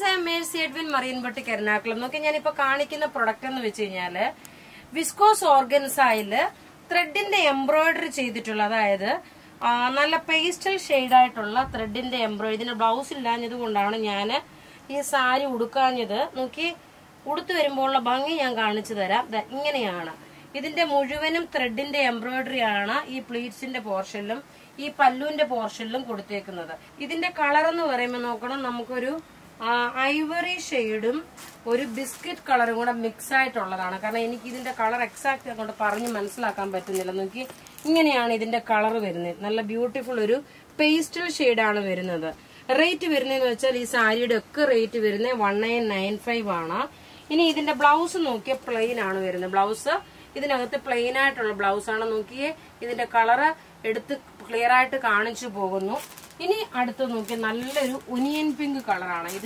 friends I Mercy Edwin Mariyanpatti Ernakulam നോക്കി ഞാനിപ്പോ കാണിക്കുന്ന പ്രൊഡക്റ്റ് എന്ന് വെച്ച് കഴിഞ്ഞാല് വിസ്കോസ് ഓർഗൻസായില് ത്രെഡിന്റെ എംബ്രോയിഡറി ചെയ്തിട്ടുള്ള അതായത് ആ, നല്ല പേസ്റ്റൽ ആയിട്ടുള്ള ത്രെഡിന്റെ എംബ്രോയിഡറി ഇതിന് ബ്ലൗസ് ഇല്ലാഞ്ഞത് കൊണ്ടാണ് ഞാൻ ഈ സാരി ഉടുക്കാഞ്ഞത് നോക്കി ഉടുത്തു വരുമ്പോഴുള്ള ഭംഗി ഞാൻ കാണിച്ചു തരാം ദാ ഇങ്ങനെയാണ് ഇതിന്റെ മുഴുവനും ത്രെഡിന്റെ എംബ്രോയിഡറി ആണ് ഈ പ്ലീറ്റ്സിന്റെ പോർഷനിലും ഈ പല്ലുവിന്റെ പോർഷനിലും കൊടുത്തേക്കുന്നത് ഇതിന്റെ കളർ എന്ന് പറയുമ്പോൾ നോക്കണം നമുക്കൊരു ഐവറി ഷെയ്ഡും ഒരു ബിസ്ക്കറ്റ് കളറും കൂടെ മിക്സ് ആയിട്ടുള്ളതാണ് കാരണം എനിക്ക് ഇതിന്റെ കളർ എക്സാക്ട് അതുകൊണ്ട് പറഞ്ഞ് മനസ്സിലാക്കാൻ പറ്റുന്നില്ല നോക്കി ഇങ്ങനെയാണ് ഇതിന്റെ കളർ വരുന്നത് നല്ല ബ്യൂട്ടിഫുൾ ഒരു പേസ്റ്റൽ ഷെയ്ഡാണ് വരുന്നത് റേറ്റ് വരുന്നതെന്ന് വെച്ചാൽ ഈ സാരിയുടെ ഒക്കെ റേറ്റ് വരുന്നത് വൺ നയൻ നയൻ ഫൈവ് ആണ് ഇനി ഇതിന്റെ ബ്ലൗസ് നോക്കിയ പ്ലെയിൻ ആണ് വരുന്നത് ബ്ലൗസ് ഇതിനകത്ത് പ്ലെയിൻ ആയിട്ടുള്ള ബ്ലൗസ് ആണ് നോക്കിയേ ഇതിന്റെ കളറ് എടുത്ത് ക്ലിയർ ആയിട്ട് കാണിച്ചു പോകുന്നു ഇനി അടുത്ത് നോക്കിയ നല്ലൊരു ഒനിയൻ പിങ്ക് കളറാണ് ഇത്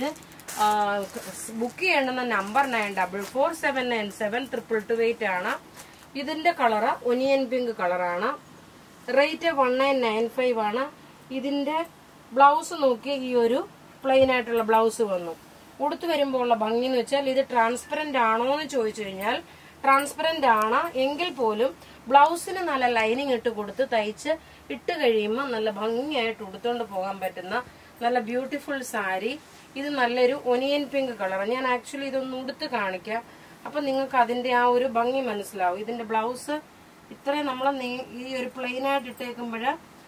ബുക്ക് ചെയ്യേണ്ടുന്ന number nine double four seven nine seven triple two eight ആണ് ഇതിന്റെ കളറ് ഒനിയൻ പിങ്ക് കളറാണ് rate one nine nine five ആണ് ഇതിന്റെ ബ്ലൗസ് നോക്കി ഈ ഒരു പ്ലെയിൻ ആയിട്ടുള്ള ബ്ലൗസ് വന്നു ഉടുത്തു വരുമ്പോൾ ഉള്ള ഭംഗി എന്ന് വെച്ചാൽ ഇത് ട്രാൻസ്പെറന്റ് ആണോ എന്ന് ചോദിച്ചു കഴിഞ്ഞാൽ ട്രാൻസ്പെറന്റ് ആണ് എങ്കിൽ പോലും ബ്ലൗസിന് നല്ല ലൈനിങ് ഇട്ട് കൊടുത്ത് തയ്ച്ച് ഇട്ട് കഴിയുമ്പോൾ നല്ല ഭംഗിയായിട്ട് ഉടുത്തോണ്ട് പോകാൻ പറ്റുന്ന നല്ല ബ്യൂട്ടിഫുൾ സാരി ഇത് നല്ലൊരു ഒനിയൻ പിങ്ക് കളർ ഞാൻ ആക്ച്വലി ഇതൊന്ന് ഉടുത്ത് കാണിക്കാം അപ്പൊ നിങ്ങൾക്ക് അതിന്റെ ആ ഒരു ഭംഗി മനസ്സിലാവും ഇതിന്റെ ബ്ലൗസ് ഇത്രയും നമ്മൾ ഈ ഒരു പ്ലെയിൻ ആയിട്ട് ഇട്ടേക്കുമ്പോൾ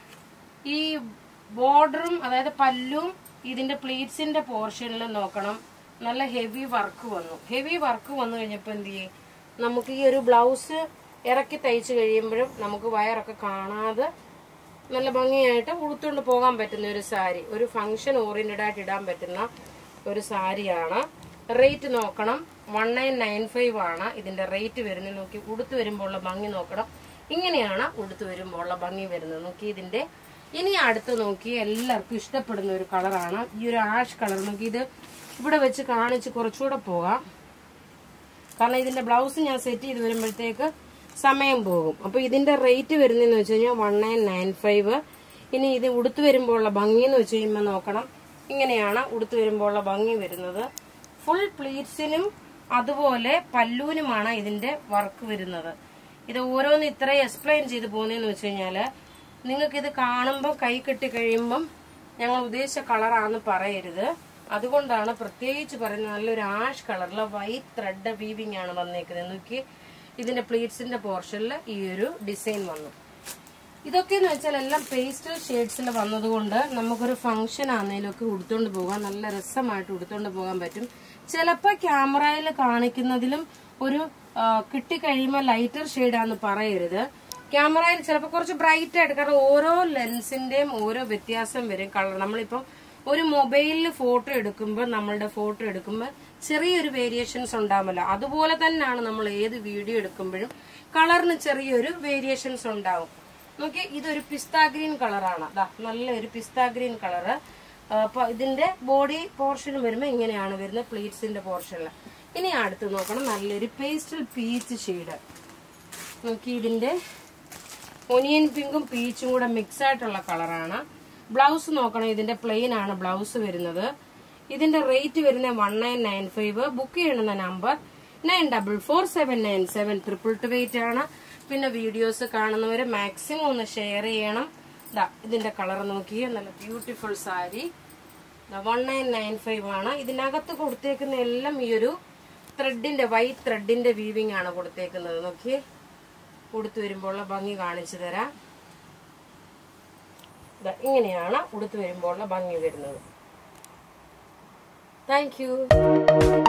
ഈ ബോർഡറും അതായത് പല്ലും ഇതിന്റെ പ്ലീറ്റ്സിന്റെ പോർഷനിൽ നോക്കണം നല്ല ഹെവി വർക്ക് വന്നു ഹെവി വർക്ക് വന്നു കഴിഞ്ഞപ്പോൾ എന്ത് ചെയ്യും നമുക്ക് ഈ ഒരു ബ്ലൗസ് ഇറക്കി തയ്ച്ച് കഴിയുമ്പോഴും നമുക്ക് വയറൊക്കെ കാണാതെ നല്ല ഭംഗിയായിട്ട് ഉടുത്തുകൊണ്ട് പോകാൻ പറ്റുന്ന ഒരു സാരി ഒരു ഫംഗ്ഷൻ ഓറിയന്റഡ് ആയിട്ട് ഇടാൻ പറ്റുന്ന ഒരു സാരിയാണ് റേറ്റ് നോക്കണം വൺ നയൻ നയൻ ഫൈവ് ആണ് ഇതിന്റെ റേറ്റ് വരുന്നത് നോക്കി ഉടുത്ത് വരുമ്പോൾ ഉള്ള ഭംഗി നോക്കണം ഇങ്ങനെയാണ് ഉടുത്ത് വരുമ്പോൾ ഉള്ള ഭംഗി വരുന്നത് നോക്കി ഇതിന്റെ ഇനി അടുത്ത് നോക്കി എല്ലാവർക്കും ഇഷ്ടപ്പെടുന്ന ഒരു കളറാണ് ഈ ഒരു ആഷ് കളർ നോക്കി ഇത് ഇവിടെ വെച്ച് കാണിച്ച് കുറച്ചുകൂടെ പോകാം കാരണം ഇതിന്റെ ബ്ലൗസ് ഞാൻ സെറ്റ് ചെയ്ത് വരുമ്പോഴത്തേക്ക് സമയം പോകും അപ്പൊ ഇതിന്റെ റേറ്റ് വരുന്നതെന്ന് വെച്ച് കഴിഞ്ഞാൽ വൺ നയൻ നയൻ ഫൈവ് ഇനി ഇത് ഉടുത്തു വരുമ്പോൾ ഉള്ള ഭംഗി എന്ന് വെച്ച് കഴിയുമ്പോൾ നോക്കണം ഇങ്ങനെയാണ് ഉടുത്തു വരുമ്പോൾ ഉള്ള ഭംഗി വരുന്നത് ഫുൾ പ്ലീറ്റ്സിനും അതുപോലെ പല്ലൂനുമാണ് ഇതിന്റെ വർക്ക് വരുന്നത് ഇത് ഓരോന്ന് ഇത്രയും എക്സ്പ്ലെയിൻ ചെയ്ത് പോകുന്നതെന്ന് വെച്ച് കഴിഞ്ഞാല് നിങ്ങൾക്ക് ഇത് കാണുമ്പോൾ കൈ കെട്ടി കഴിയുമ്പം ഞങ്ങൾ ഉദ്ദേശിച്ച കളറാണെന്ന് പറയരുത് അതുകൊണ്ടാണ് പ്രത്യേകിച്ച് പറയുന്നത് നല്ലൊരു ആഷ് കളറിലെ വൈറ്റ് ത്രെഡ് വീവിംഗ് ആണ് വന്നേക്കുന്നത് നോക്കി ഇതിന്റെ പ്ലീറ്റ്സിന്റെ പോർഷനിൽ ഈ ഒരു ഡിസൈൻ വന്നു ഇതൊക്കെ എന്ന് വെച്ചാൽ എല്ലാം പേസ്റ്റൽ ഷെയ്ഡ്സിൽ വന്നതുകൊണ്ട് നമുക്കൊരു ഫംഗ്ഷൻ ആണെങ്കിലൊക്കെ ഉടുത്തോണ്ട് പോകാൻ നല്ല രസമായിട്ട് ഉടുത്തോണ്ട് പോകാൻ പറ്റും ചിലപ്പോൾ ക്യാമറയിൽ കാണിക്കുന്നതിലും ഒരു ആ, കിട്ടിക്കഴിയുമ്പോൾ ലൈറ്റർ ഷെയ്ഡാന്ന് പറയരുത് ക്യാമറയിൽ ചിലപ്പോൾ കുറച്ച് ബ്രൈറ്റ് ആയിട്ട് കാരണം ഓരോ ലെൻസിന്റെയും ഓരോ വ്യത്യാസം വരും കളർ നമ്മളിപ്പം ഒരു മൊബൈലിൽ ഫോട്ടോ എടുക്കുമ്പോൾ നമ്മളുടെ ഫോട്ടോ എടുക്കുമ്പോൾ ചെറിയൊരു വേരിയേഷൻസ് ഉണ്ടാവുമല്ലോ അതുപോലെ തന്നെയാണ് നമ്മൾ ഏത് വീഡിയോ എടുക്കുമ്പോഴും കളറിന് ചെറിയൊരു വേരിയേഷൻസ് ഉണ്ടാവും നോക്കി ഇതൊരു പിസ്ത ഗ്രീൻ കളറാണ് ദാ നല്ലൊരു പിസ്ത ഗ്രീൻ കളറ് അപ്പൊ ഇതിന്റെ ബോഡി പോർഷൻ വരുമ്പോൾ ഇങ്ങനെയാണ് വരുന്നത് പ്ലീറ്റ്സിന്റെ പോർഷനിൽ ഇനി അടുത്ത് നോക്കണം നല്ലൊരു പേസ്റ്റൽ പീച്ച് ഷെയ്ഡ് നോക്കി ഇതിന്റെ ഒനിയൻ പിങ്കും പീച്ചും കൂടെ മിക്സ് ആയിട്ടുള്ള കളറാണ് ബ്ലൗസ് നോക്കണം ഇതിന്റെ പ്ലെയിൻ ആണ് ബ്ലൗസ് വരുന്നത് ഇതിന്റെ റേറ്റ് വരുന്നത് one nine nine five book ചെയ്യണമെന്ന number nine double four seven nine seven triple two eight ആണ് പിന്നെ വീഡിയോസ് കാണുന്നവര് മാക്സിമം ഒന്ന് ഷെയർ ചെയ്യണം ദാ ഇതിന്റെ കളർ നോക്കിയേ നല്ല beautiful sari one nine nine five ആണ് ഇതിനകത്ത് കൊടുത്തേക്കുന്ന എല്ലാം ഈ ഒരു ത്രെഡിന്റെ വൈറ്റ് ത്രെഡിന്റെ വീവിംഗ് ആണ് കൊടുത്തേക്കുന്നത് നോക്കിയേ ഉടുത്തു വരുമ്പോൾ ഉള്ള ഭംഗി കാണിച്ചു തരാം ദാ ഇങ്ങനെയാണ് ഉടുത്തു വരുമ്പോൾ ഉള്ള ഭംഗി വരുന്നത് താങ്ക് യു